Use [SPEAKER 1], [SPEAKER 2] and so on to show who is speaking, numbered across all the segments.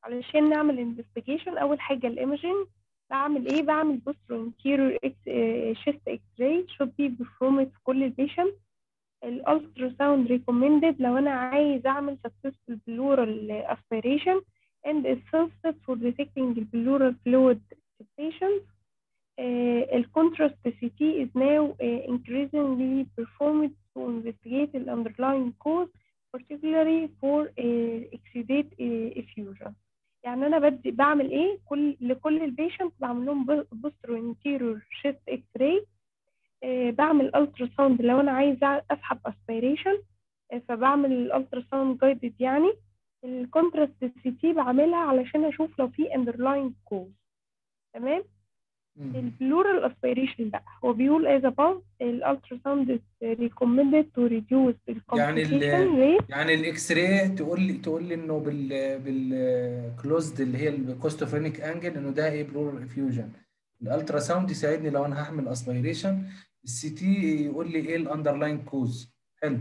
[SPEAKER 1] علشان نعمل انفستيجيشن اول حاجه الايمجنج بعمل ايه بعمل بوستر انتيريور شيست اكس راي should be performed في كل البيشنت الالترا ساوند ريكومندد لو انا عايز اعمل successful pleural aspiration and is sensitive for detecting the pleural fluid patients uh, الcontrast CT is now uh, increasingly performed to investigate the underlying cause particularly for uh, exudate uh, effusion يعني انا بدي بعمل ايه كل لكل البيشنت بعمل لهم بوستر انتيريور شيست اكس راي بعمل الترا ساوند لو انا عايزه اسحب اسبيريشن فبعمل الالترا ساوند جايدد يعني الكونتراست سي تي بعملها علشان اشوف لو في اندرلاين كوز تمام
[SPEAKER 2] مم.
[SPEAKER 1] البلورال اسبيريشن بقى هو بيقول as above الالترا ساوند is recommended to reduce the
[SPEAKER 2] يعني ال-
[SPEAKER 1] complication rate
[SPEAKER 2] يعني الاكس راي تقول لي تقول لي انه بال بالكلوزد اللي هي الكوستوفرينيك انجل انه ده ايه بلورال افيوجن الالترا ساوند يساعدني لو انا هعمل اسبيريشن السي تي يقول لي ايه الاندرلاين كوز حلو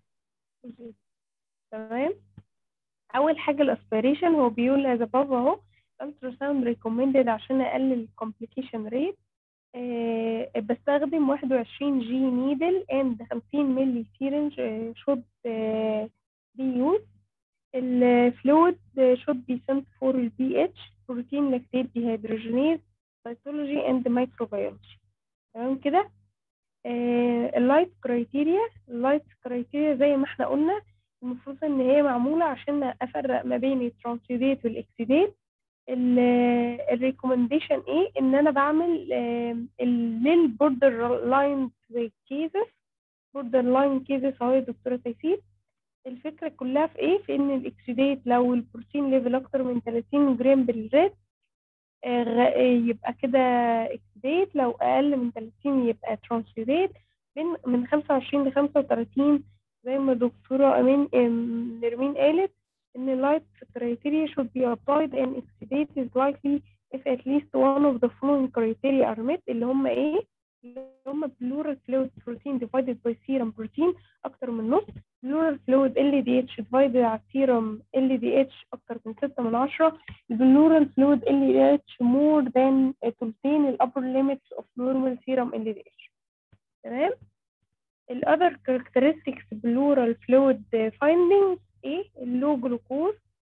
[SPEAKER 1] تمام اول حاجه الاسبيريشن هو بيقول as above اهو ultrasound recommended عشان اقلل complication rate آه بستخدم 21 جي نيدل and 50 ملي syringe آه should آه be used الفلويد should be sent for the pH protein lactate dehydrogenase cytology and microbiology تمام كده اللايت كرايتيريا اللايت كرايتيريا زي ما احنا قلنا المفروض ان هي معموله عشان افرق ما بين الترانسيديت والاكسيديت الريكومنديشن ايه ان انا بعمل للبوردر لاين كيسز بوردر لاين كيسز اهو يا دكتوره تيسير الفكره كلها في ايه في ان الاكسيديت لو البروتين ليفل اكتر من 30 جرام بالريت آه، غ- يبقى كده اكسيديت لو اقل من 30 يبقى ترانسيديت من من 25 ل 35 زي ما دكتوره امين آم، نرمين قالت ان light criteria should be applied and exudate is likely if at least one of the following criteria are met اللي هم ايه اللي هم pleural fluid protein divided by serum protein اكتر من نص pleural fluid LDH divided على serum LDH اكتر من 6 من 10 pleural fluid LDH more than تلتين ال upper limits of normal serum LDH تمام ال other characteristics pleural fluid findings ايه اللو جلوكوز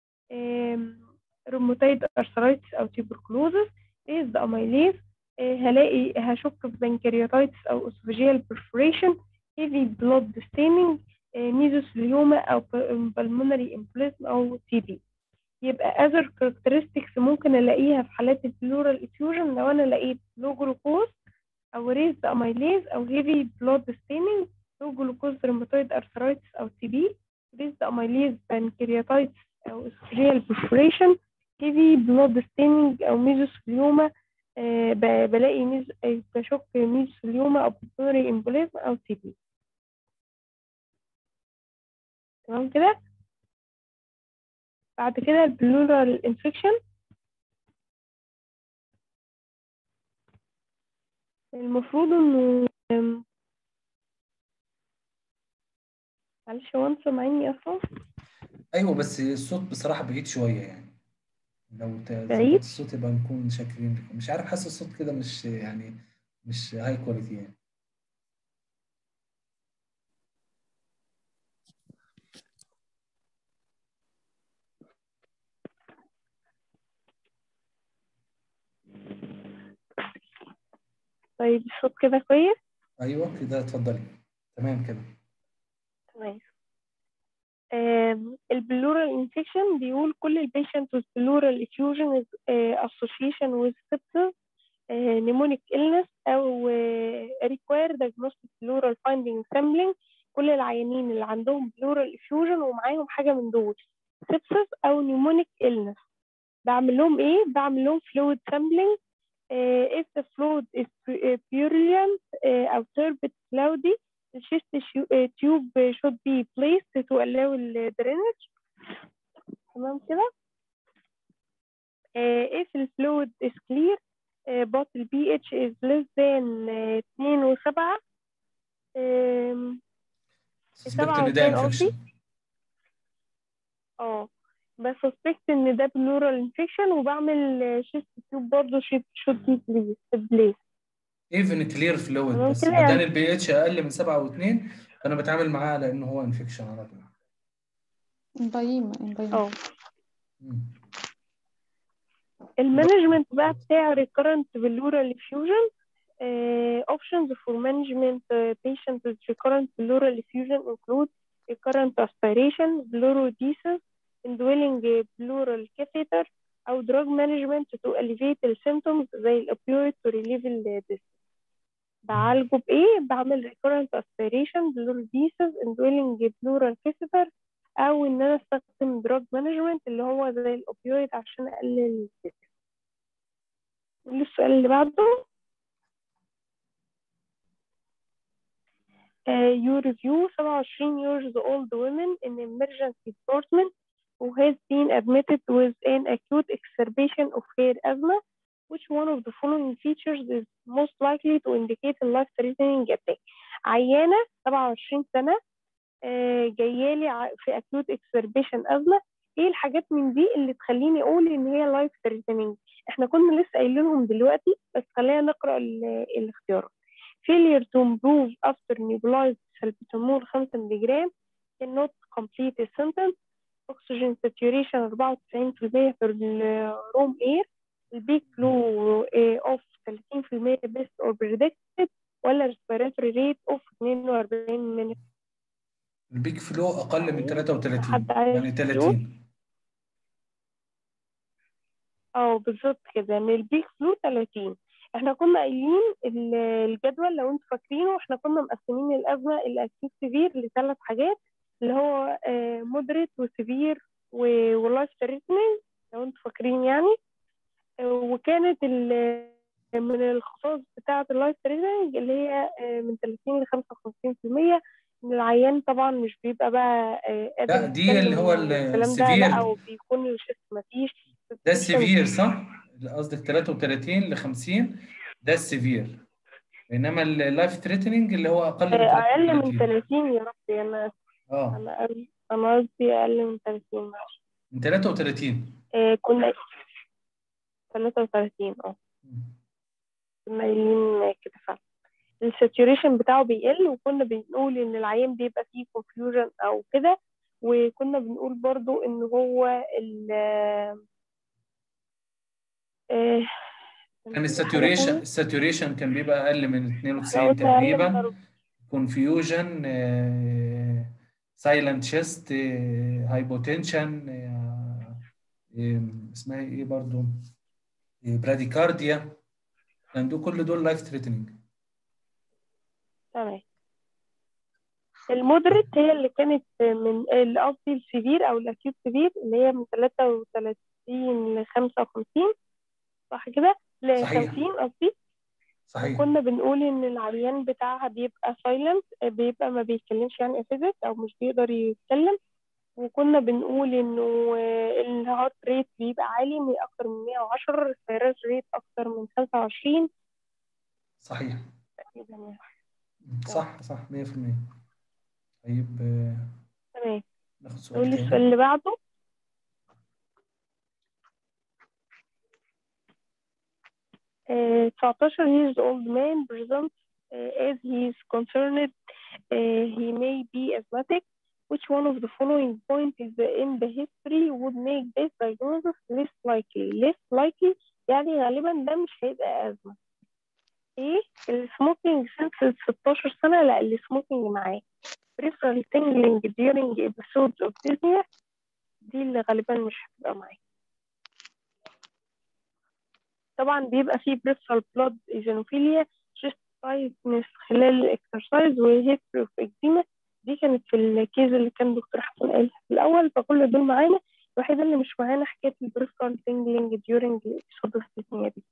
[SPEAKER 1] روماتيد ارثرايتس او تيبركلوزس ايه ذا اميليز هلاقي هشك في بنكرياتايتس او اسوفيجيال برفوريشن هيفي بلود ستيننج ميزوثيليوما او بالمونري امبليزم او تي بي يبقى other characteristics ممكن الاقيها في حالات البلورال افيوجن لو انا لقيت لو جلوكوز او ريز اميليز او هيفي بلود ستيننج لو جلوكوز روماتويد ارثرايتس او تي بي ريز اميليز بانكرياتايتس او اسوفيجيال برفوريشن هيفي بلود ستيننج او ميزوثيليوما آه، ب- بلاقي ميز... آه، بشك ميزوثيليوما او بالمونري امبليزم او تي بي تمام كده بعد كده البلورال انفكشن المفروض انه أم، معلش هو انتوا سامعيني اصلا
[SPEAKER 2] ايوه بس الصوت بصراحه بعيد شويه يعني لو تظبط
[SPEAKER 1] بعيد؟
[SPEAKER 2] الصوت يبقى نكون شاكرين لكم مش عارف حاسس الصوت كده مش يعني مش هاي كواليتي يعني
[SPEAKER 1] طيب الصوت كده كويس
[SPEAKER 2] ايوه كده اتفضلي تمام كده
[SPEAKER 1] تمام البلورال انفكشن بيقول كل البيشنت with pleural effusion is uh, association with sepsis uh, pneumonic illness او uh, require diagnostic pleural finding sampling كل العيانين اللي عندهم pleural effusion ومعاهم حاجة من دول sepsis او pneumonic illness بعمل لهم ايه بعمل لهم fluid sampling uh, if the fluid is pu- uh, purulent uh, او turbid cloudy the chest shu- uh, tube should be placed to allow the drainage تمام كده uh, if the fluid is clear uh, but the pH is less than uh, 2 و 7 um,
[SPEAKER 2] سسبكت ان ده
[SPEAKER 1] واتنين قصدي.
[SPEAKER 2] انفكشن
[SPEAKER 1] اه بسسبكت ان ده بلورال انفكشن وبعمل شيست تيوب برضه شوت بليس
[SPEAKER 2] ايفن كلير فلويد
[SPEAKER 1] تمام
[SPEAKER 2] بس
[SPEAKER 1] كده
[SPEAKER 2] ما دام
[SPEAKER 1] يعني
[SPEAKER 2] البي اتش اقل من 7 و2 فانا بتعامل معاه على انه هو انفكشن على طول
[SPEAKER 3] امبايما امبايما
[SPEAKER 1] اه
[SPEAKER 2] مم.
[SPEAKER 1] المانجمنت بقى بتاع recurrent pleural effusion uh, options for management uh, patients with recurrent pleural effusion include recurrent aspiration, pleurodesis, indwelling uh, pleural catheter أو drug management to alleviate the symptoms زي الأوبيويد to relieve ال dyspnea. بعالجه بإيه؟ بعمل recurrent aspiration, pleurodesis, indwelling pleural catheter أو إن أنا أستخدم drug management اللي هو زي الأوبيويد عشان أقلل الdyspnea. السؤال اللي بعده uh, you review 27 years old women in emergency department who has been admitted with an acute exacerbation of hair asthma which one of the following features is most likely to indicate a life-threatening attack عيانة 27 سنة آه، جايالي ع- في acute exacerbation asthma ايه الحاجات من دي اللي تخليني اقول ان هي life threatening احنا كنا لسه قايلينهم دلوقتي بس خلينا نقرا ال- الاختيارات failure to improve after nebulized salbutamol 5 ملغ cannot complete a sentence oxygen saturation 94% في الروم air البيك فلو اوف 30% best or predicted ولا respiratory rate of 42 minutes
[SPEAKER 2] البيك فلو اقل من
[SPEAKER 1] يعني
[SPEAKER 2] 33
[SPEAKER 1] حد عايز
[SPEAKER 2] يعني
[SPEAKER 1] يقول؟
[SPEAKER 2] 30
[SPEAKER 1] اه بالظبط كده يعني البيك فلو 30 احنا كنا قايلين ال- الجدول لو انتوا فاكرينه احنا كنا مقسمين الازمه الاكيوت سيفير لثلاث حاجات اللي هو مودريت وسيفير ولايف ثريتنينج لو انتوا فاكرين يعني آه، وكانت ال- من الخصائص بتاعة اللايف ثريتنينج اللي هي آه، من 30 ل 55% ان العيان طبعا مش بيبقى بقى آه، قادر
[SPEAKER 2] لا دي اللي هو
[SPEAKER 1] يتكلم والكلام ده
[SPEAKER 2] السيفير
[SPEAKER 1] لا او بيكون الشيست مفيش
[SPEAKER 2] ده السيفير صح؟ اللي قصدك 33 ل 50 ده السيفير انما اللايف ثريتنينج اللي هو اقل من
[SPEAKER 1] آه، اقل من
[SPEAKER 2] 33
[SPEAKER 1] 30 يا ربي انا
[SPEAKER 2] اه
[SPEAKER 1] انا أقل- انا قصدي اقل من 30 معلش
[SPEAKER 2] من 33
[SPEAKER 1] آه، كنا 33 اه كنا قايلين كده فعلا الساتوريشن بتاعه بيقل وكنا بنقول ان العيان بيبقى فيه confusion او كده وكنا بنقول برضو ان هو ال آه،
[SPEAKER 2] كان
[SPEAKER 1] في حاجة
[SPEAKER 2] الساتوريشن
[SPEAKER 1] تانية؟
[SPEAKER 2] الساتوريشن كان بيبقى اقل من
[SPEAKER 1] احنا
[SPEAKER 2] 92
[SPEAKER 1] قلنا أقل من
[SPEAKER 2] تقريبا
[SPEAKER 1] أربعة.
[SPEAKER 2] كونفيوجن سايلنت شيست هايبوتنشن اسمها ايه برضو براديكارديا كان دول كل دول لايف ثريتنينج
[SPEAKER 1] تمام المودريت هي اللي كانت من اللي قصدي السيفير او الاكيوت سيفير اللي هي من 33 ل 55 صح كده ل
[SPEAKER 2] صحيح.
[SPEAKER 1] 50 قصدي
[SPEAKER 2] صحيح
[SPEAKER 1] وكنا بنقول ان العيان بتاعها بيبقى سايلنت بيبقى ما بيتكلمش يعني اسيدك او مش بيقدر يتكلم وكنا بنقول انه الهارت ريت بيبقى عالي من اكتر من 110 الريسبيرات ريت اكتر من 25
[SPEAKER 2] صحيح
[SPEAKER 1] تقريبا يعني.
[SPEAKER 2] صح صح 100% طيب آه،
[SPEAKER 1] تمام
[SPEAKER 2] ناخد
[SPEAKER 1] نقول
[SPEAKER 2] سؤال
[SPEAKER 1] السؤال
[SPEAKER 2] تاني
[SPEAKER 1] اللي بعده Uh, 19 years old man presents uh, as he is concerned uh, he may be asthmatic. Which one of the following points is the, in the history would make this diagnosis less likely? Less likely يعني غالبا ده مش هيبقى أزمة. إيه؟ السموكينج since ال 16 سنة لا السموكينج معاه. Peripheral tingling during episodes of dyspnea دي اللي غالبا مش هتبقى معاه. طبعا بيبقى فيه بريفرال بلود ايزينوفيليا chest tightness خلال الاكسرسايز وهيستري اوف اكزيما دي كانت في الكيز اللي كان دكتور حسن قالها في الاول فكل دول معانا الوحيده اللي مش معانا حكايه البريفرال تنجلينج ديورنج الاكسود اوف دي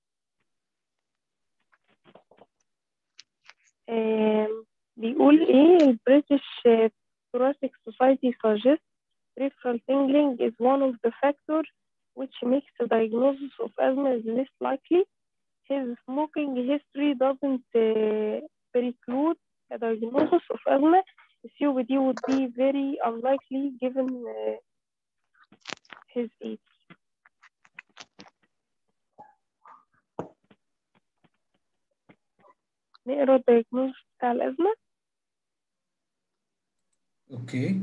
[SPEAKER 1] آم، بيقول ايه البريتش thoracic society suggests peripheral tingling is one of the factors which makes the diagnosis of asthma is less likely. His smoking history doesn't uh, preclude a diagnosis of asthma. COPD would be very unlikely given uh, his age نقرا الدايجنوز بتاع الأزمة
[SPEAKER 2] اوكي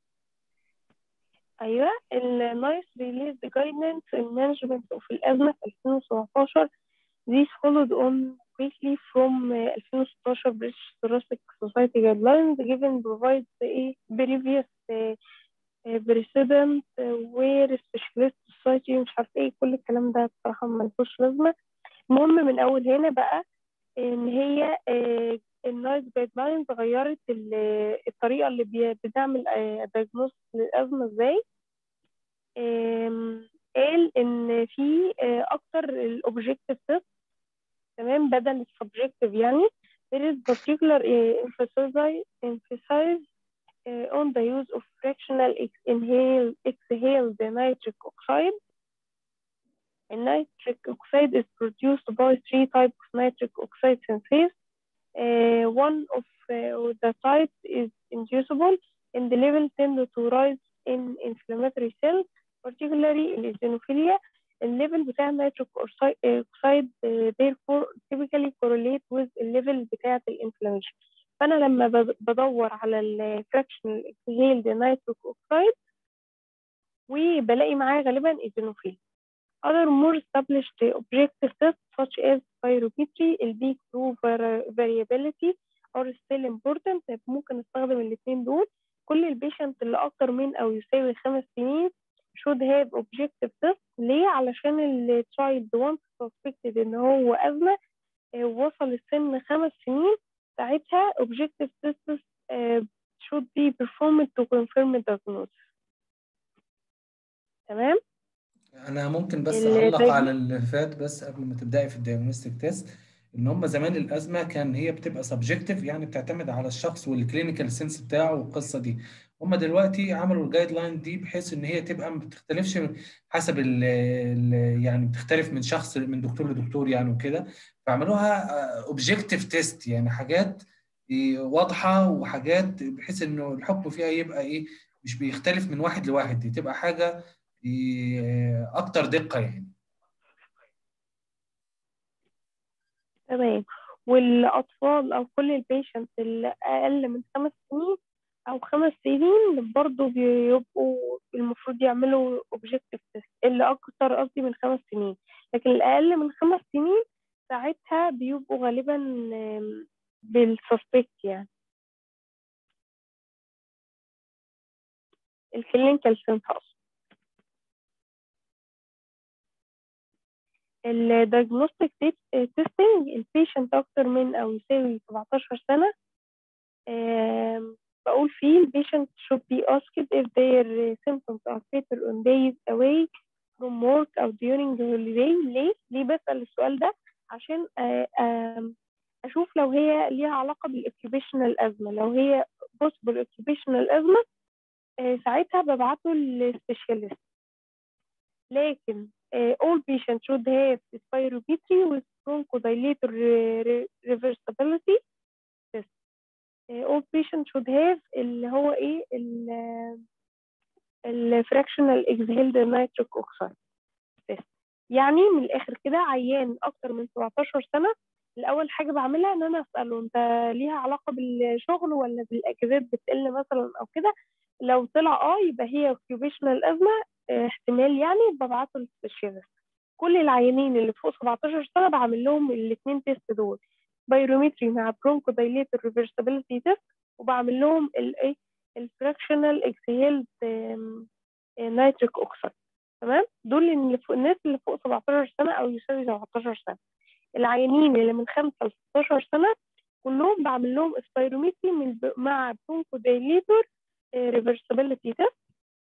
[SPEAKER 1] أيوة النايس ريليز جايدنس in management of الأزمة في 2017 These followed on quickly from uh, 2016 British Thoracic Society guidelines given provides a previous uh, uh, precedent uh, where specialist society مش عارفة ايه كل الكلام ده بصراحة ملهوش لازمة المهم من أول هنا بقى إن هي النايت جايد لاينز غيرت ال- الطريقة اللي بي- بتعمل دايجنوز للأزمة ازاي آم، قال إن في آه، أكتر الأوبجيكتيف تيست تمام بدل السبجكتيف يعني there is particular uh, emphasize emphasize uh, on the use of fractional ex- inhale exhaled nitric oxide and nitric oxide is produced by three types of nitric oxide synthase uh, one of uh, the types is inducible and the level tend to rise in inflammatory cells particularly eosinophilia الليفل بتاع النيتريك اوكسايد therefore typically correlate with الليفل بتاعة الانفلاميشن فأنا لما بد- بدور على الفراكشنال exhaled nitric oxide وبلاقي معاه غالبا eosinophil other more established objective tests such as spirometry البيك through variability are still important طيب ممكن استخدم الاثنين دول كل البيشنت اللي اكتر من او يساوي خمس سنين should have objective test ليه علشان التشايلد once suspected ان هو أزمة آه، وصل السن خمس سنين ساعتها objective tests آه، should be performed to confirm the diagnosis تمام
[SPEAKER 2] انا ممكن بس
[SPEAKER 1] ال-
[SPEAKER 2] اعلق
[SPEAKER 1] طيب.
[SPEAKER 2] على اللي فات بس قبل ما تبداي في الديagnostic تيست ان هم زمان الازمه كان هي بتبقى سبجكتيف يعني بتعتمد على الشخص والكلينيكال سنس بتاعه والقصه دي هم دلوقتي عملوا الجايد لاين دي بحيث ان هي تبقى ما بتختلفش حسب ال ال يعني بتختلف من شخص من دكتور لدكتور يعني وكده فعملوها اوبجكتيف تيست يعني حاجات إيه، واضحه وحاجات بحيث انه الحكم فيها يبقى ايه مش بيختلف من واحد لواحد دي تبقى حاجه إيه، اكتر دقه يعني
[SPEAKER 1] تمام والأطفال أو كل البيشنت اللي أقل من خمس سنين أو خمس سنين برضو بيبقوا المفروض يعملوا objective test اللي أكتر قصدي من خمس سنين لكن الأقل من خمس سنين ساعتها بيبقوا غالبا آم، بالسسبكت يعني الكلينيكال سنس أقصد الدايجنوستيك تيستنج البيشنت أكتر من أو يساوي 17 سنة آم، بقول فيه البيشنت should be asked if their symptoms are better on days away from work أو during the holiday ليه؟ ليه بسأل السؤال ده؟ عشان آه، آم، أشوف لو هي ليها علاقة بالoccupational أزمة لو هي possible occupational أزمة آه، ساعتها ببعته للسبيشاليست لكن آه، all patients should have spirometry with bronchodilator re- re- reversibility test آه، all patients should have اللي هو ايه ال ال fractional exhaled nitric oxide test يعني من الاخر كده عيان اكتر من 17 سنة الاول حاجة بعملها ان انا اساله انت ليها علاقة بالشغل ولا بالاجازات بتقل مثلا او كده لو طلع اه يبقى هي occupational ازمة آه، احتمال يعني ببعته للسبيشاليست كل العيانين اللي فوق 17 سنة بعمل لهم الاثنين تيست دول بايرومتري مع برونكو دايليتر ريفرسابيلتي تيست وبعمل لهم الايه الفراكشنال اكسهيلد نيتريك اوكسيد تمام دول اللي فوق الناس اللي فوق 17 سنة او يساوي 17 سنة العيانين اللي من 5 ل 16 سنة كلهم بعمل لهم اسبيرومتري من ب- مع برونكو دايليتور ريفرسابيلتي تيست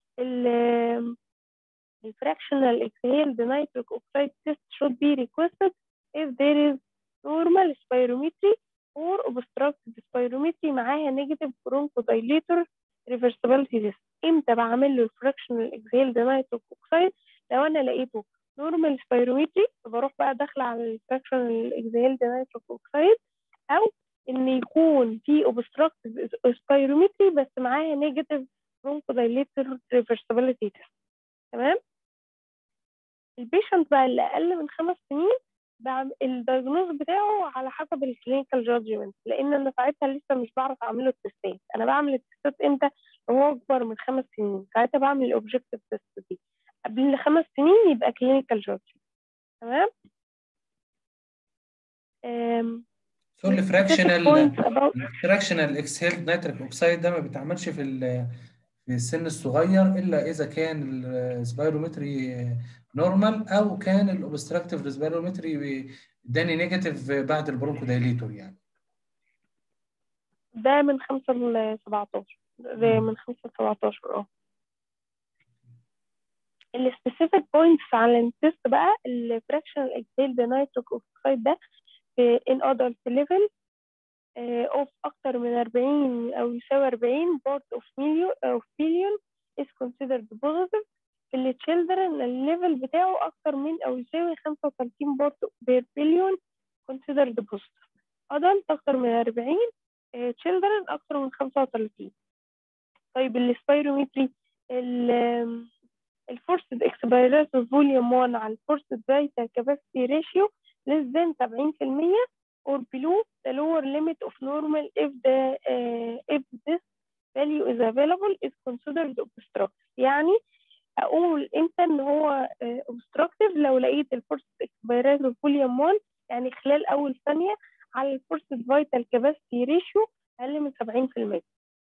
[SPEAKER 1] الفراكشنال exhaled nitric oxide test should be requested if there is normal spirometry or obstructed spirometry معاها negative bronchodilator reversibility test امتى بعمل له الفراكشنال exhaled nitric oxide لو انا لقيته normal spirometry فبروح بقى داخله على الفراكشنال exhaled nitric oxide او ان يكون في obstructed spirometry بس معاها negative bronchodilator reversibility test تمام البيشنت بقى اللي اقل من خمس سنين بعمل الدايجنوز بتاعه على حسب الكلينيكال جادجمنت لان انا ساعتها لسه مش بعرف اعمل له التستات انا بعمل التستات امتى لو هو اكبر من خمس سنين ساعتها بعمل الاوبجكتيف تيست دي قبل خمس سنين يبقى كلينيكال جادجمنت تمام أم،
[SPEAKER 2] سو الفراكشنال
[SPEAKER 1] points about
[SPEAKER 2] الفراكشنال اكسهيلد نيتريك اوكسيد ده ما بيتعملش في ال- في السن الصغير الا اذا كان السبيرومتري نورمال او كان الاوبستراكتيف ريسبيرومتري اداني نيجاتيف بعد البرونكو دايليتور يعني
[SPEAKER 1] ده من خمسة ل 17 ده من خمسة ل 17 اه السبيسيفيك بوينتس على التست بقى الفراكشنال اكسيلد نيتريك اوكسيد ده في ان ادلت ليفل اوف اكتر من 40 او يساوي 40 بارت اوف مليون اوف بليون is considered positive في التشيلدرن الليفل بتاعه اكتر من او يساوي 35 بارت بير بليون considered positive adult اكتر من 40 تشيلدرن اكتر من 35 طيب السبيرومتري الفورسد اكسبيراتور فوليوم 1 على الفورسد فيتال كاباسيتي ريشيو less than 70% or below the lower limit of normal if the uh, if this value is available is considered obstructive يعني اقول امتى ان هو uh, obstructive لو لقيت الفورسد اكسبيراتور فوليوم 1 يعني خلال اول ثانيه على الفورسد فيتال كاباسيتي ريشيو اقل من 70%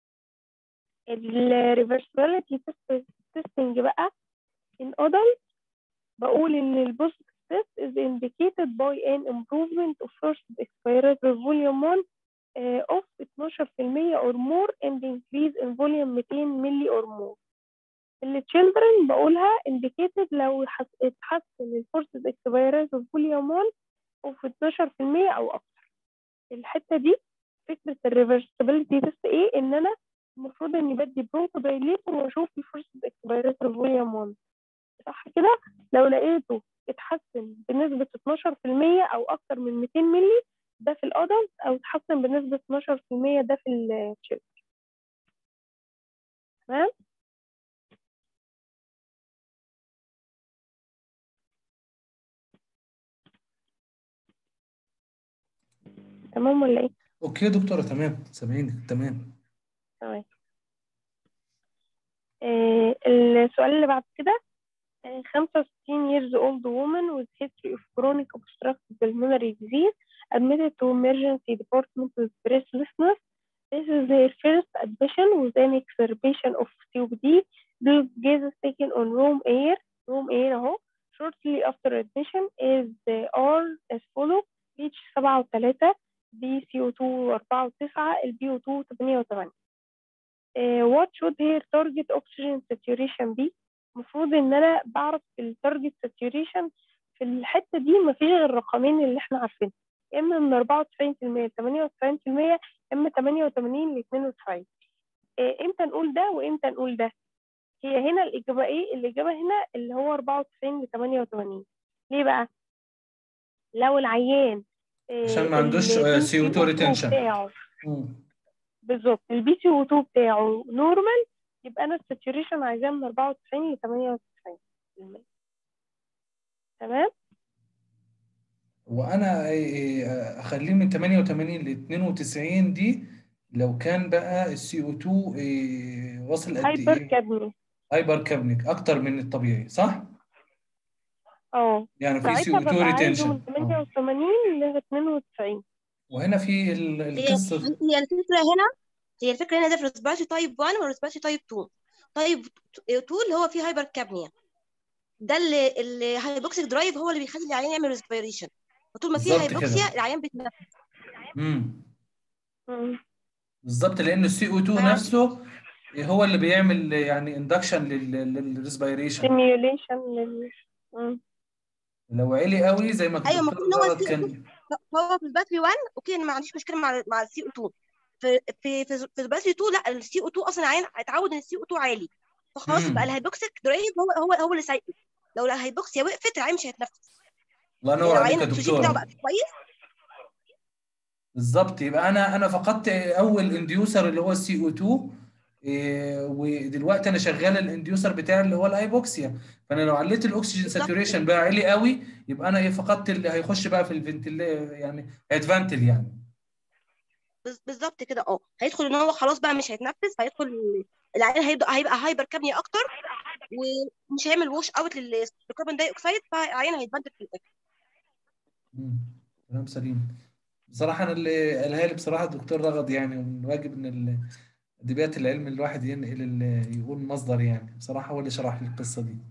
[SPEAKER 1] الريفرسبيليتي تيستنج بقى in adult بقول ان البوست test is indicated by an improvement of first expiratory volume 1 uh, of 12% or more and increase in volume 200 ملي or more. اللي children بقولها indicated لو حس- اتحسن الفورسد expiratory volume 1 of 12% او اكتر. الحته دي فكره الريفرسبيلتي تيست ايه ان انا المفروض اني بدي برونكو دايليتور واشوف الفورسد expiratory volume 1 صح كده لو لقيته اتحسن بنسبة 12% أو أكتر من 200 ملي ده في الأدلت أو اتحسن بنسبة 12% ده في التشيلد تمام تمام ولا ايه؟
[SPEAKER 2] اوكي يا دكتوره تمام سامعينك تمام
[SPEAKER 1] تمام آه السؤال اللي بعد كده آه 65 years old woman with history of chronic obstructive pulmonary disease admitted to emergency department with breathlessness. This is their first admission with an exacerbation of COPD. These gases taken on room air, room air اهو. Shortly after admission is the R as follow pH 7 و3 B CO2 4 و9 ال BO2 8 و8 uh, what should here target oxygen saturation be المفروض ان انا بعرف التارجت ساتوريشن في الحته دي مفيش غير الرقمين اللي احنا عارفينهم يا اما من 94% ل 98% يا اما 88 ل 92 إيه امتى نقول ده وامتى نقول ده هي هنا الاجابه ايه الاجابه هنا اللي هو 94 ل 88 ليه بقى لو العيان إيه
[SPEAKER 2] عشان ما عندوش
[SPEAKER 1] ال
[SPEAKER 2] CO2
[SPEAKER 1] BCO2
[SPEAKER 2] retention.
[SPEAKER 1] بتاعه
[SPEAKER 2] مم.
[SPEAKER 1] بالظبط البي سي او 2 بتاعه نورمال يبقى انا الساتوريشن عايزاه من 94 ل 98 تمام
[SPEAKER 2] وانا إيه إيه اخليه من 88 ل 92 دي لو كان بقى السي او 2 واصل قد
[SPEAKER 1] هايبر
[SPEAKER 2] ايه
[SPEAKER 1] كادمي
[SPEAKER 2] هايبر كابنيك اكتر من الطبيعي صح
[SPEAKER 1] اه
[SPEAKER 2] يعني في سي
[SPEAKER 1] ساعتها
[SPEAKER 2] او 2
[SPEAKER 1] ببقى عايزه
[SPEAKER 2] ريتنشن
[SPEAKER 1] من 88 ل 92
[SPEAKER 2] وهنا في ال-
[SPEAKER 4] هي
[SPEAKER 2] القصه
[SPEAKER 4] هي الفكرة هنا هي الفكرة هنا ده في ريسبيراتوري تايب 1 وريسبيراتوري تايب 2 تايب 2 اللي هو فيه هايبر كابنيا ده اللي الهايبوكسيك درايف هو اللي بيخلي العيان يعمل ريسبيريشن وطول ما فيه
[SPEAKER 2] بالظبط كده.
[SPEAKER 4] هايبوكسيا العيان بيتنفس
[SPEAKER 2] امم
[SPEAKER 1] مم.
[SPEAKER 2] بالظبط لان السي او 2
[SPEAKER 4] فعلا.
[SPEAKER 2] نفسه هو اللي بيعمل يعني اندكشن للريسبيريشن
[SPEAKER 1] stimulation لل مم.
[SPEAKER 2] لو عالي قوي زي ما
[SPEAKER 4] ايوه
[SPEAKER 2] الدكتور
[SPEAKER 4] المفروض ان هو
[SPEAKER 2] غلط
[SPEAKER 4] السي
[SPEAKER 2] كان
[SPEAKER 4] هو في الباتري 1 اوكي انا ما عنديش مشكله مع مع السي او 2 في في في في الباتري 2 لا السي او 2 اصلا العيان اتعود ان السي او 2 عالي فخلاص
[SPEAKER 2] مم.
[SPEAKER 4] بقى الهايبوكسيك درايف هو هو هو اللي سايقه لو الهايبوكسيا وقفت العيان مش هيتنفس
[SPEAKER 2] الله
[SPEAKER 4] يعني
[SPEAKER 2] ينور
[SPEAKER 4] لو
[SPEAKER 2] عليك
[SPEAKER 4] العيان
[SPEAKER 2] يا
[SPEAKER 4] الاكسجين بتاعه بقى
[SPEAKER 2] دكتور
[SPEAKER 4] كويس
[SPEAKER 2] بالظبط يبقى انا انا فقدت اول انديوسر اللي هو السي او 2 إيه ودلوقتي انا شغال الانديوسر بتاعي اللي هو الايبوكسيا فانا لو عليت الاكسجين
[SPEAKER 4] بالظبط
[SPEAKER 2] ساتوريشن بقى عالي قوي يبقى انا ايه فقدت اللي هيخش بقى في الفنتل يعني هيتفنتل يعني
[SPEAKER 4] بز- بالظبط كده اه هيدخل ان هو خلاص بقى مش هيتنفس هيدخل العيان هيبدا هيبقى هايبر كابنيا اكتر ومش هيعمل ووش اوت للكربون داي اوكسيد فالعيان هيتبدل في الاخر
[SPEAKER 2] مم. كلام سليم بصراحة أنا اللي قالها لي بصراحة الدكتور رغد يعني ومن واجب إن ال- أدبيات العلم الواحد ينقل ال- يقول مصدر يعني بصراحة هو اللي شرح لي القصة دي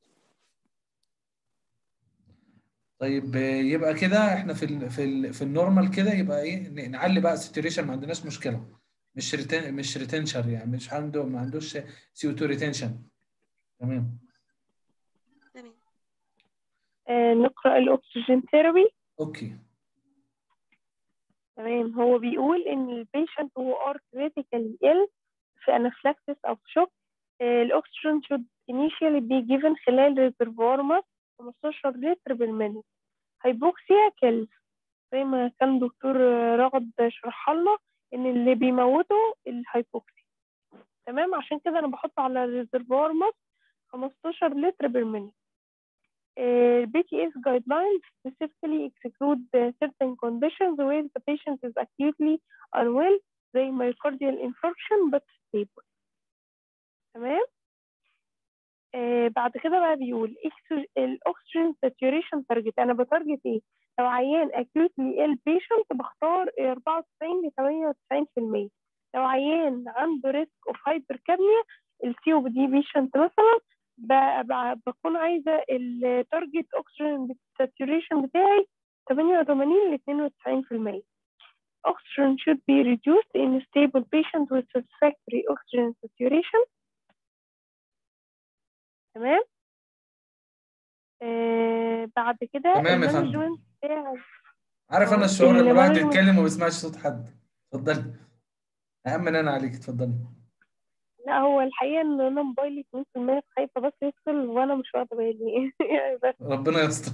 [SPEAKER 2] طيب آه، يبقى كده احنا في ال في ال في النورمال كده يبقى ايه ن- نعلي بقى الساتوريشن ما عندناش مشكلة مش ريتن مش ريتنشر يعني مش عنده ما عندوش سي او 2 ريتنشن تمام
[SPEAKER 4] تمام
[SPEAKER 1] آه نقرأ الأكسجين ثيرابي
[SPEAKER 2] اوكي
[SPEAKER 1] تمام هو بيقول إن البيشنت هو ار critically ill في anaphylaxis أو في shock آه الأكسجين should initially be given خلال reservoir mass 15 لتر بالمينت هيبوكسيا كيلز زي ما كان دكتور رغد شرح لنا إن اللي بيموته الهايبوكسيا تمام عشان كده أنا بحط على الريزرفوار ماس 15 لتر بالمينت Uh, BTS guidelines specifically exclude uh, certain conditions where the patient is acutely unwell زي myocardial infarction but stable تمام آه بعد كده بقى بيقول إكس- الأكسجين saturation target أنا بتارجت إيه؟ لو عيان acutely ill patient بختار 94 ل 98% لو عيان عنده risk of hypercapnia السي او دي patient مثلا ب- ب- بكون عايزة التارجت أكسجين saturation بتاعي 88 ل 92% Oxygen should be reduced in stable patient with satisfactory oxygen saturation تمام آه بعد كده
[SPEAKER 2] تمام يا فندم.
[SPEAKER 1] المانجمنت بتاع
[SPEAKER 2] عارف انا
[SPEAKER 1] اه،
[SPEAKER 2] الشعور لما الواحد
[SPEAKER 1] المانجمنت-
[SPEAKER 2] يتكلم وما بيسمعش صوت حد اتفضلي أأمن انا عليك اتفضلي
[SPEAKER 1] لا هو الحقيقة ان انا موبايلي 2% خايفة بس يفصل وانا مش واخدة بالي يعني بس
[SPEAKER 2] ربنا يستر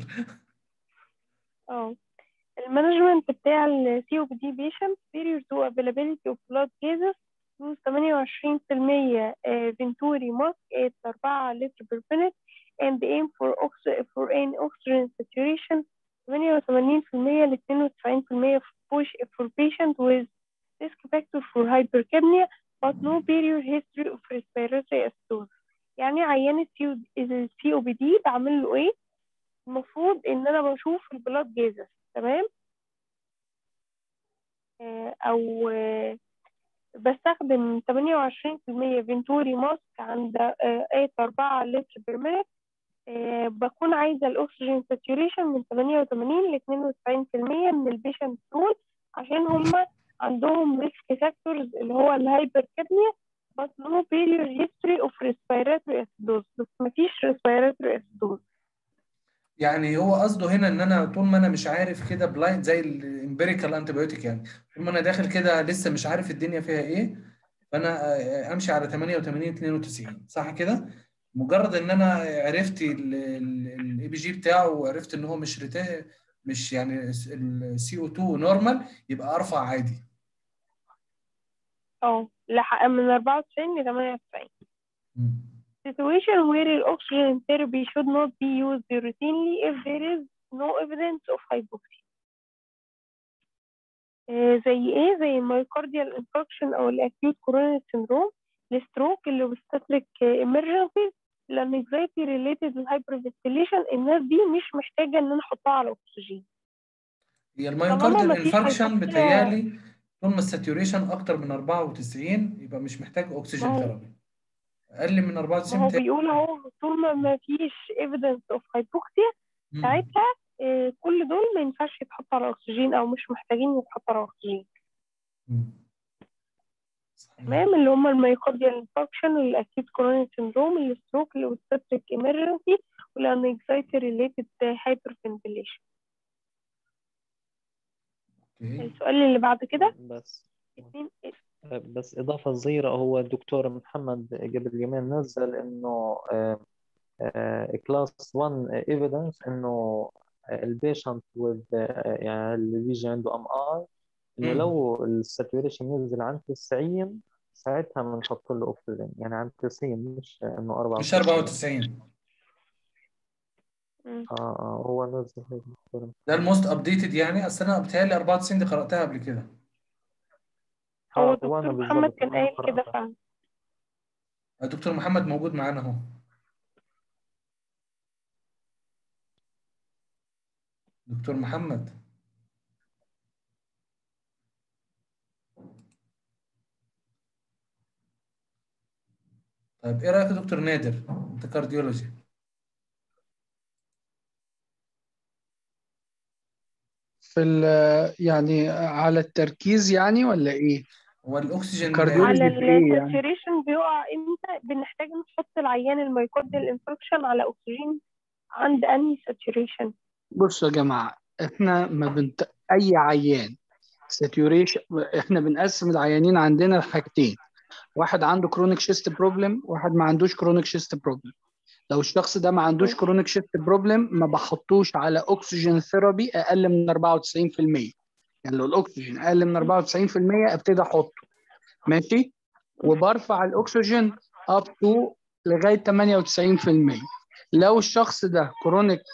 [SPEAKER 1] اه المانجمنت بتاع ال COPD patient superior to availability of blood gases use 28% آه، Venturi mask at 4 لتر per minute and aim for ox- for an oxygen saturation 88% ل 92% for push for patient with risk factor for hypercapnia but no prior history of respiratory acidosis يعني عيان ال COPD بعمل له ايه؟ المفروض ان انا بشوف البلاد جيزس تمام آه، او آه، بستخدم 28% فينتوري ماسك عند آه، 4 لتر بير مينت آه، بكون عايزة الأكسجين ساتوريشن من 88 ل 92% من البيشنت دول عشان هما عندهم ريسك فاكتورز اللي هو الهايبر كابنيا but no prior history of respiratory acidosis بس مفيش respiratory acidosis
[SPEAKER 2] يعني هو قصده هنا ان انا طول ما انا مش عارف كده بلايند زي الامبيريكال انتيبيوتيك يعني طول ما انا داخل كده لسه مش عارف الدنيا فيها ايه فانا آه، امشي على 88 92 صح كده مجرد ان انا عرفت الاي بي جي بتاعه وعرفت ان هو مش ريتا مش يعني السي او 2 نورمال يبقى ارفع عادي
[SPEAKER 1] اه لح- من 94 ل 98
[SPEAKER 2] مم.
[SPEAKER 1] situation where oxygen therapy should not be used routinely if there is no evidence of hypoxia. آه، زي ايه زي الميوكارديال انفكشن او الاكيوت كورونيك سيندروم الستروك اللي بيستهلك emergency الانكزايتي ريليتد للهايبرفنتيليشن الناس دي مش محتاجه ان انا احطها على اكسجين
[SPEAKER 2] هي
[SPEAKER 1] طالما
[SPEAKER 2] المايوكارديال
[SPEAKER 1] مفيش
[SPEAKER 2] انفاركشن
[SPEAKER 1] hypoxia-
[SPEAKER 2] بتهيالي طول ما الساتوريشن اكتر من 94 يبقى مش محتاج اكسجين
[SPEAKER 1] ما هو-
[SPEAKER 2] ثيرابي اقل من
[SPEAKER 1] ما
[SPEAKER 2] 94
[SPEAKER 1] هو
[SPEAKER 2] بتهيألي-
[SPEAKER 1] بيقول اهو طول ما ما فيش evidence of hypoxia
[SPEAKER 2] مم.
[SPEAKER 1] ساعتها آه، كل دول ما ينفعش يتحطوا على اكسجين او مش محتاجين يتحطوا على اكسجين
[SPEAKER 2] مم. صحيح.
[SPEAKER 1] تمام اللي هم الميوكارديال انفكشن الاكيد كورونيك سيندروم الستروك الاوبستريك ايمرجنسي والانكزايتي ريليتد هايبرفنتيليشن
[SPEAKER 2] اوكي
[SPEAKER 1] السؤال اللي بعد كده
[SPEAKER 5] بس
[SPEAKER 1] اتنين
[SPEAKER 5] بس إضافة صغيرة هو الدكتور محمد قبل يومين نزل إنه كلاس 1 ايفيدنس إنه البيشنت with يعني اللي بيجي عنده ام ار إنه
[SPEAKER 2] مم.
[SPEAKER 5] لو الساتوريشن ينزل عن 90 ساعتها بنحط له أكسجين يعني عند 90 مش إنه 94
[SPEAKER 2] مش 94
[SPEAKER 1] مم.
[SPEAKER 5] آه آه هو نزل هيك دكتور
[SPEAKER 2] ده الموست ابديتد يعني اصل انا بتهيألي 94 دي قرأتها قبل كده
[SPEAKER 1] هو
[SPEAKER 5] آه وأنا
[SPEAKER 1] دكتور محمد
[SPEAKER 5] بالضبط
[SPEAKER 1] كان
[SPEAKER 5] وأنا
[SPEAKER 1] قايل كده
[SPEAKER 5] قرأتها
[SPEAKER 1] فعلا
[SPEAKER 2] دكتور محمد موجود معانا اهو دكتور محمد طيب ايه رأيك يا دكتور نادر انت كارديولوجي
[SPEAKER 6] في ال- يعني على التركيز يعني ولا ايه؟
[SPEAKER 2] هو الاكسجين
[SPEAKER 6] الكارديولوجي
[SPEAKER 1] على
[SPEAKER 6] في ايه يعني؟
[SPEAKER 1] الساتوريشن بيقع امتى بنحتاج نحط العيان الميوكارديال انفكشن على اكسجين عند انهي ساتوريشن
[SPEAKER 6] بصوا يا جماعة احنا ما بنت... اي عيان ساتوريشن احنا بنقسم العيانين عندنا لحاجتين واحد عنده كرونيك شيست بروبلم واحد ما عندوش كرونيك شيست بروبلم لو الشخص ده ما عندوش كرونيك شيست بروبلم ما بحطوش على اكسجين ثيرابي اقل من 94% يعني لو الاكسجين اقل من 94% ابتدي احطه ماشي وبرفع الاكسجين اب تو لغايه 98% لو الشخص ده كرونيك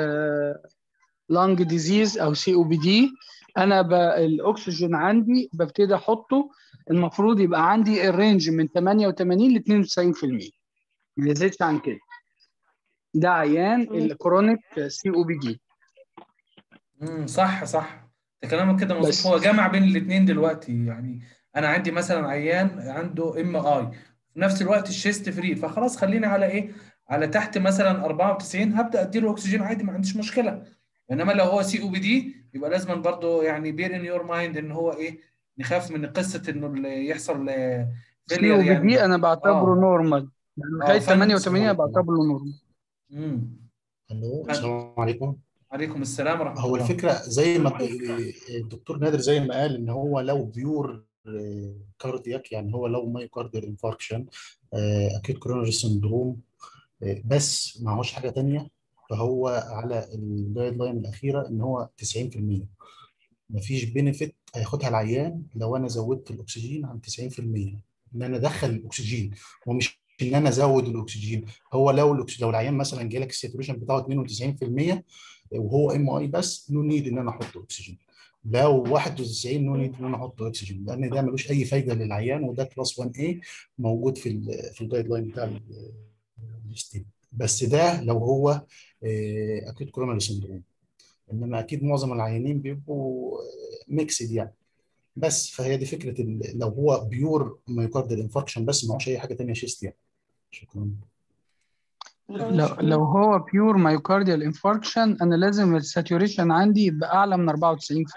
[SPEAKER 6] لانج ديزيز او سي او بي دي انا ب... الاكسجين عندي ببتدي احطه المفروض يبقى عندي الرينج من 88 ل 92% ما يزيدش عن كده ده عيان
[SPEAKER 1] مم.
[SPEAKER 6] الكرونيك سي او بي دي
[SPEAKER 2] امم صح صح ده كلامك كده
[SPEAKER 6] بس.
[SPEAKER 2] مظبوط هو جمع بين الاثنين دلوقتي يعني انا عندي مثلا عيان عنده ام اي في نفس الوقت الشيست فري فخلاص خليني على ايه على تحت مثلا 94 هبدا اديله اكسجين عادي ما عنديش مشكله انما لو هو سي او بي دي يبقى لازم برضه يعني بير ان يور مايند ان هو ايه نخاف من قصه انه اللي يحصل
[SPEAKER 6] سي
[SPEAKER 2] فيلير
[SPEAKER 6] او بي
[SPEAKER 2] يعني
[SPEAKER 6] دي انا بعتبره
[SPEAKER 2] آه.
[SPEAKER 6] نورمال يعني
[SPEAKER 2] آه،
[SPEAKER 6] لغايه
[SPEAKER 2] فن-
[SPEAKER 6] 88 انا بعتبره نورمال
[SPEAKER 2] امم
[SPEAKER 7] الو السلام عليكم
[SPEAKER 2] عليكم السلام ورحمه
[SPEAKER 7] هو
[SPEAKER 2] الله
[SPEAKER 7] الفكره زي ما الدكتور نادر زي ما قال ان هو لو بيور كاردياك يعني هو لو مايوكارديال انفاركشن اكيد كورونري سندروم بس معهوش حاجه تانية فهو على الجايد لاين الاخيره ان هو 90% مفيش بينفيت هياخدها العيان لو انا زودت الاكسجين عن 90% ان انا ادخل الاكسجين ومش ان انا ازود الاكسجين هو لو الأكسجين لو العيان مثلا جالك الساتوريشن بتاعه 92% وهو ام اي بس نو نيد ان انا احط اكسجين لو 91 نو نيد ان انا احط اكسجين لان ده ملوش اي فايده للعيان وده كلاس 1 a موجود في ال في الجايد لاين بتاع الستيت بس ده لو هو اكيد كوروناري سندروم انما اكيد معظم العيانين بيبقوا ميكسد يعني بس فهي دي فكره ال- لو هو بيور مايوكارديال انفاركشن بس معهوش اي حاجه ثانيه شيست يعني شكرا
[SPEAKER 6] لو لو هو بيور مايوكارديال انفاركشن انا لازم الساتوريشن عندي يبقى اعلى من 94%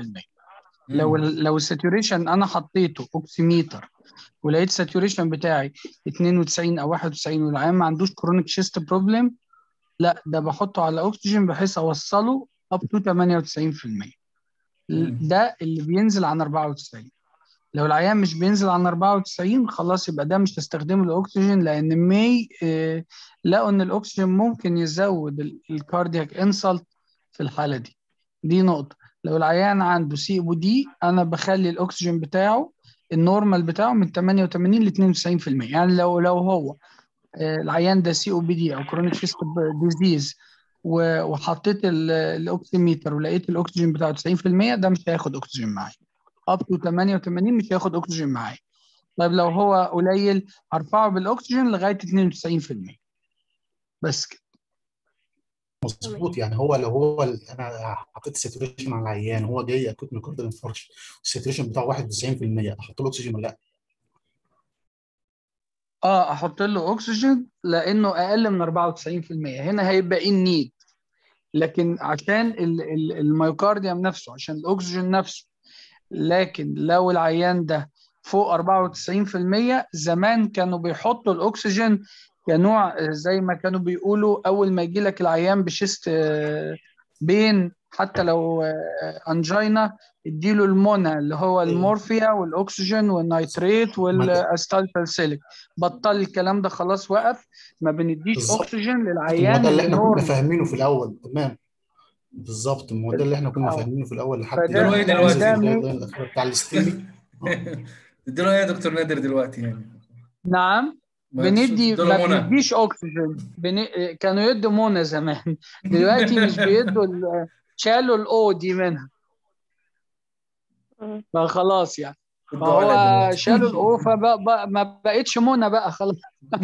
[SPEAKER 6] لو
[SPEAKER 2] مم.
[SPEAKER 6] ال- لو الساتوريشن انا حطيته اوكسيميتر ولقيت الساتوريشن بتاعي 92 او 91 والعيان ما عندوش كرونيك شيست بروبلم لا ده بحطه على اكسجين بحيث اوصله اب تو 98%
[SPEAKER 2] مم.
[SPEAKER 6] ده اللي بينزل عن 94 لو العيان مش بينزل عن 94 خلاص يبقى ده مش هستخدمه الاكسجين لان مي آه، لقوا ان الاكسجين ممكن يزود الكاردياك انسلت في الحاله دي دي نقطه لو العيان عنده سي او دي انا بخلي الاكسجين بتاعه النورمال بتاعه من 88 ل 92% يعني لو لو هو آه، العيان ده سي او بي دي او كرونيك شيست ديزيز وحطيت ال- الاوكسيميتر ولقيت الاكسجين بتاعه 90% ده مش هياخد اكسجين معايا اب تو 88 مش هياخد اكسجين معايا طيب لو هو قليل هرفعه بالاكسجين لغايه 92% بس كده
[SPEAKER 7] مظبوط يعني هو لو هو ال- انا حطيت ساتوريشن على العيان هو جاي اكوت مايوكارديال انفاركشن الساتوريشن بتاعه 91% احط له اكسجين ولا لا؟
[SPEAKER 6] اه احط له اكسجين لانه اقل من 94% هنا هيبقى ايه النيد لكن عشان ال- ال- الميوكارديوم نفسه عشان الاكسجين نفسه لكن لو العيان ده فوق 94% زمان كانوا بيحطوا الاكسجين كنوع آه، زي ما كانوا بيقولوا اول ما يجي لك العيان بشيست آه، بين حتى لو آه، انجينا اديله المونة اللي هو المورفيا والاكسجين والنيتريت والاستالسالسيليك بطل الكلام ده خلاص وقف ما بنديش
[SPEAKER 7] بالظبط.
[SPEAKER 6] اكسجين
[SPEAKER 7] ما
[SPEAKER 6] للعيان
[SPEAKER 7] ده اللي
[SPEAKER 6] اللي
[SPEAKER 7] احنا كنا
[SPEAKER 6] نورمال
[SPEAKER 7] فاهمينه في الاول تمام بالظبط ما هو ده اللي احنا كنا
[SPEAKER 6] آه.
[SPEAKER 7] فاهمينه في الاول لحد
[SPEAKER 6] فده-
[SPEAKER 2] ده ايه
[SPEAKER 7] ما
[SPEAKER 2] دلوقتي؟
[SPEAKER 7] نزل
[SPEAKER 6] ده
[SPEAKER 7] الجايد
[SPEAKER 6] مي-
[SPEAKER 7] لاين الاخيره بتاع الستيمي
[SPEAKER 2] تديله ايه يا دكتور نادر دلوقتي يعني
[SPEAKER 6] نعم
[SPEAKER 2] ما
[SPEAKER 6] بندي
[SPEAKER 2] تديله
[SPEAKER 6] ما
[SPEAKER 2] منى
[SPEAKER 6] بنديش اكسجين بن... كانوا يدوا منى زمان دلوقتي مش بيدوا ال... شالوا الاو دي منها
[SPEAKER 1] مم.
[SPEAKER 6] فخلاص يعني ما
[SPEAKER 2] ادوا على
[SPEAKER 6] هو
[SPEAKER 2] دلوقتي
[SPEAKER 6] شالوا الاو فما بقتش منى بقى خلاص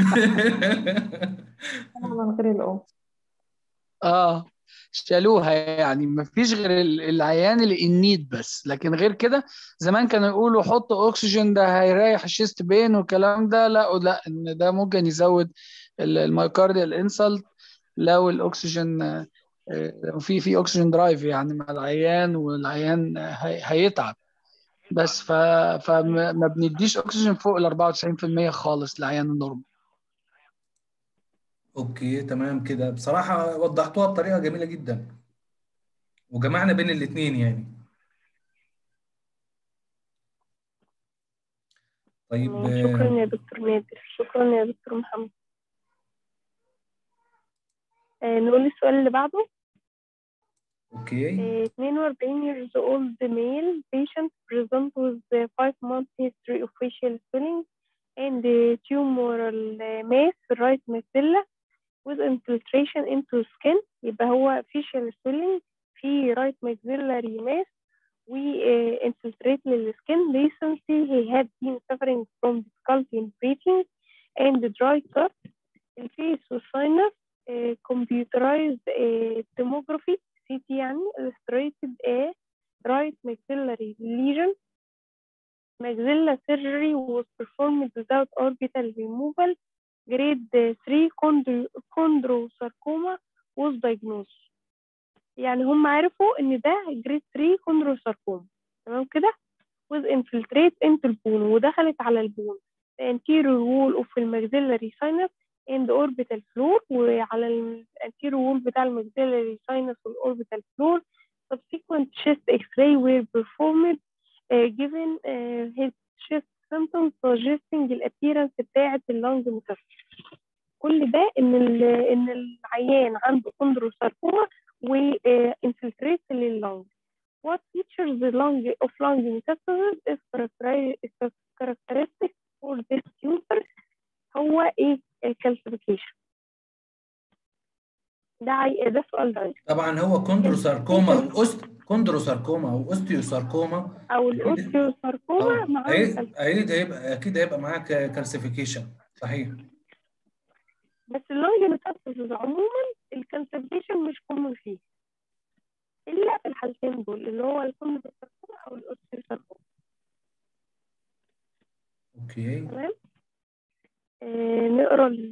[SPEAKER 3] من غير الأو
[SPEAKER 6] اه شالوها يعني ما فيش غير ال- العيان اللي النيد بس لكن غير كده زمان كانوا يقولوا حطوا اكسجين ده هيريح الشيست بين والكلام ده لا لا ان ده ممكن يزود ال- الميوكارديال انسلت لو الاكسجين آه، آه، في في اكسجين درايف يعني مع العيان والعيان آه، هي- هيتعب بس ف فما ما بنديش اكسجين فوق ال 94% خالص لعيان النورمال
[SPEAKER 2] اوكي تمام كده بصراحة وضحتوها بطريقة جميلة جدا وجمعنا بين الاتنين يعني طيب
[SPEAKER 1] تمام. شكرا يا دكتور نادر شكرا يا دكتور محمد آه نقول السؤال اللي بعده
[SPEAKER 2] اوكي
[SPEAKER 1] آه 42 years old male patient present with a 5 month history of facial swelling and uh, tumoral uh, mass في right maxilla with infiltration into skin يبقى هو facial swelling في right maxillary mass و uh, infiltrate للسكن recently he had been suffering from difficulty in breathing and dry cough الفيس والساينس uh, computerized uh, tomography CT يعني illustrated a right maxillary lesion maxilla surgery was performed without orbital removal grade 3 chondro- chondrosarcoma was diagnosed يعني هم عرفوا ان ده جريد 3 chondrosarcoma تمام كده with infiltrate into البون ودخلت على البون the anterior wall of الماكسيلاري sinus and orbital floor وعلى ال anterior wall بتاع الماكسيلاري sinus والorbital floor subsequent chest x-ray were performed uh, given uh, his chest symptoms suggesting الappearance بتاعة اللنج متسف كل ده ان ال- ان العيان عنده كوندروساركوما وانفلتريت لللنج What features the lung of lung metastasis is characteri- is characteristic for this tumor هو ايه الكالسيفيكيشن ده عي... ده سؤال ده
[SPEAKER 2] طبعا هو كوندروساركوما او أست... كوندروساركوما او اوستيوساركوما
[SPEAKER 1] او
[SPEAKER 2] أكيد
[SPEAKER 1] الاوستيوساركوما
[SPEAKER 2] اه
[SPEAKER 1] مع
[SPEAKER 2] أكيد
[SPEAKER 1] الكالسيفيكيشن
[SPEAKER 2] أكيد هيبقى أكيد هيبقى معاك كالسيفيكيشن صحيح
[SPEAKER 1] بس اللونج ميتاستاسيس عموما الكالسيفيكيشن مش كومن فيه الا في الحالتين دول اللي هو الكوندروساركوما او الاوستيوساركوما
[SPEAKER 2] اوكي
[SPEAKER 1] تمام آه نقرا ال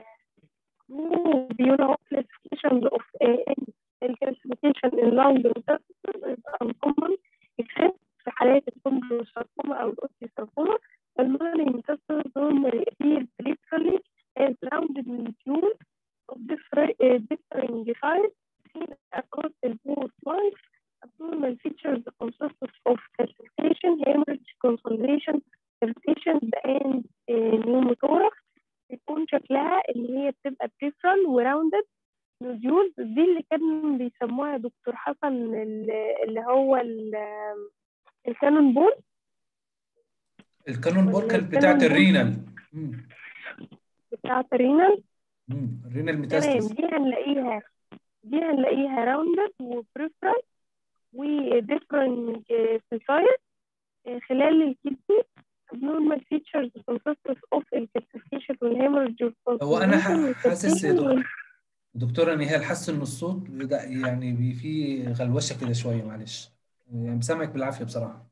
[SPEAKER 1] بيقولوا classifications of uh, الكلاسيفيكيشن اللونج ميتاستاسيس uncommon except في حالات الكوندروساركوما او الاوستيوساركوما المالي ميتاستاسيس normally appear peripherally as rounded lesions of different, uh, differing size seen across the both lines. Abnormal features consist of calcification, hemorrhage, consolidation, irritation, and uh, pneumothorax. بيكون شكلها اللي هي بتبقى peripheral وراوندد نوديولز دي اللي كان بيسموها دكتور حسن ال- اللي هو ال- الكانون بول
[SPEAKER 2] الكانون بول
[SPEAKER 1] ولا
[SPEAKER 2] كانت
[SPEAKER 1] الكانون
[SPEAKER 2] بتاعت
[SPEAKER 1] بول
[SPEAKER 2] الرينال مم.
[SPEAKER 1] بتاعة الرينال
[SPEAKER 2] مم. الرينال
[SPEAKER 1] تمام
[SPEAKER 2] ميتاستاس
[SPEAKER 1] دي هنلاقيها دي هنلاقيها راوندد وبريفرال وديفرنت في السايز خلال الكيدني abnormal features consist of الكالسيفيكيشن والهيموريدج
[SPEAKER 2] هو انا ح- حاسس يا
[SPEAKER 1] والكالسيفيكيشن
[SPEAKER 2] دك- دكتوره نهال حاسس ان الصوت بدأ يعني بي- في غلوشه كده شويه معلش يعني بسامعك بالعافيه بصراحه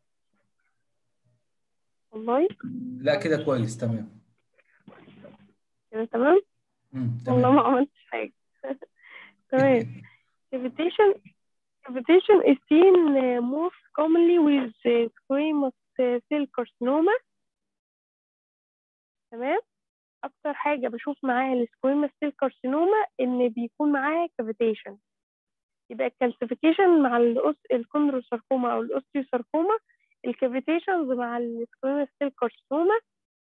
[SPEAKER 1] والله
[SPEAKER 2] لا كده كويس تمام
[SPEAKER 1] كده تمام
[SPEAKER 2] مم.
[SPEAKER 1] والله
[SPEAKER 2] تمام
[SPEAKER 1] ما عملتش حاجة تمام cavitation cavitation is seen uh, most commonly with uh, squamous uh, cell carcinoma تمام اكتر حاجة بشوف معاها السكويموس سيل كارسينوما ان بيكون معاها cavitation يبقى الكالسيفيكيشن مع الأس... الكوندروساركوما او الاوستيوساركوما الكافيتيشنز مع السكويموس سيل كارسينوما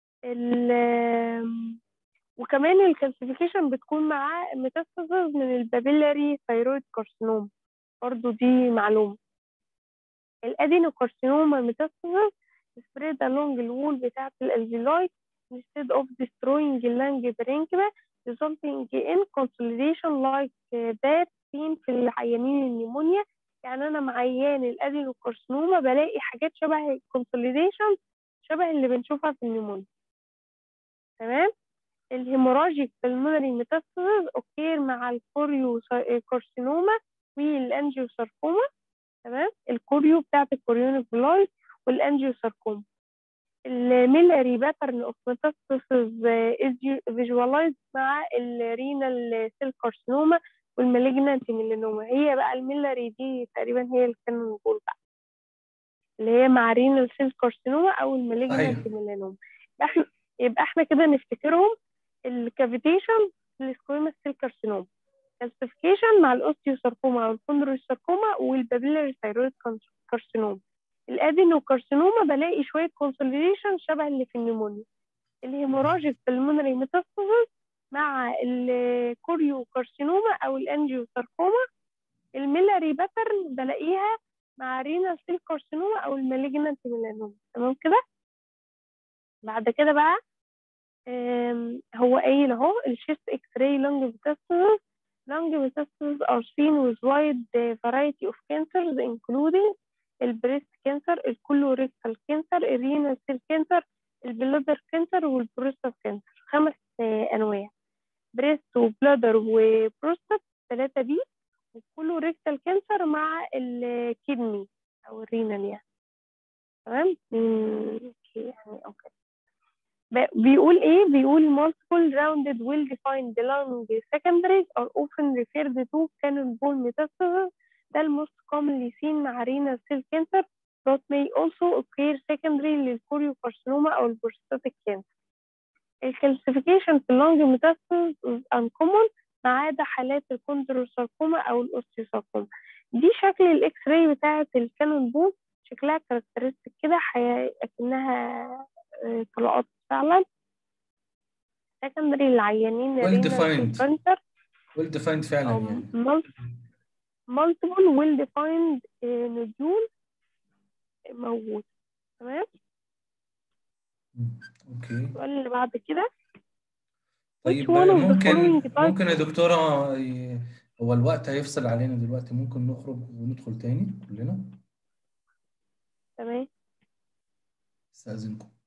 [SPEAKER 1] ال- وكمان الكالسيفيكيشن بتكون معاه ميتاستاسيس من البابيلاري ثايرويد كارسينوما برضو دي معلومة الادينوكارسينوما ميتاستاسيس spread along الوول بتاعة الالفيولاي instead of destroying the lung parenchyma resulting in consolidation like that seen في العيانين النيمونيا يعني انا مع عيان الادينوكارسينوما بلاقي حاجات شبه الكونسوليديشن شبه اللي بنشوفها في النيمونيا تمام الهيموراجيك pulmonary metastasis occur مع الكوريو كارسينوما والانجيوساركوما تمام الكوريو بتاعت الكوريونيك بلاي والانجيوساركوما الميلاري باترن اوف ميتاستاسيس از فيجواليزد مع الرينال سيل كارسينوما والمالجنانت ميلانوما هي بقى الميلاري دي تقريبا هي اللي كانوا نقول بقى اللي هي مع رينال سيل كارسينوما او المالجنانت ميلانوما احنا يبقى احنا كده نفتكرهم الكافيتيشن السكويمس سيل كارسينوما كالسيفيكيشن مع الاوستيوساركوما او الكوندروساركوما والبابيلاري ثايرويد كارسينوما الادينوكارسينوما بلاقي شويه كونسوليديشن شبه اللي في النيمونيا الهيموراجيك بالمونري ميتاستاسيس مع الكوريو كارسينوما او الانجيوساركوما الميلاري باترن بلاقيها مع رينال سيل كارسينوما او المالجنانت ميلانوما تمام كده بعد كده بقى هو قايل اهو الشيست اكس راي لونج ميتاستاسيس lung metastases are seen with wide variety of cancers including البريست كانسر الكولوريكتال كانسر الرينال سيل كانسر البلادر كانسر والبروستات كانسر خمس انواع بريست وبلادر وبروستات ثلاثة دي والكولوريكتال كانسر مع الكدني او الرينال يعني تمام يعني اوكي بيقول ايه بيقول multiple rounded well defined lung secondaries are often referred to cannonball metastasis ده الموست commonly seen مع renal cell cancer but may also occur secondary للكوريوكارسينوما أو البروستاتيك cancer. الكالسيفيكيشن في اللونج metastasis is uncommon ما عدا حالات الكوندروساركوما أو الأوستيوساركوما. دي شكل الإكس راي بتاعة الكانون بول شكلها كاركترستيك كده أكنها طلقات فعلا secondary للعيانين
[SPEAKER 2] well
[SPEAKER 1] renal
[SPEAKER 2] defined
[SPEAKER 1] cell cancer
[SPEAKER 2] well defined فعلا
[SPEAKER 1] أو
[SPEAKER 2] يعني
[SPEAKER 1] multiple well defined nodule موجود تمام
[SPEAKER 2] مم. اوكي
[SPEAKER 1] السؤال اللي بعد كده
[SPEAKER 2] طيب
[SPEAKER 1] Which one of the
[SPEAKER 2] ممكن
[SPEAKER 1] following types-
[SPEAKER 2] ممكن يا دكتورة ي- هو الوقت هيفصل علينا دلوقتي ممكن نخرج وندخل تاني كلنا
[SPEAKER 1] تمام
[SPEAKER 2] استأذنكم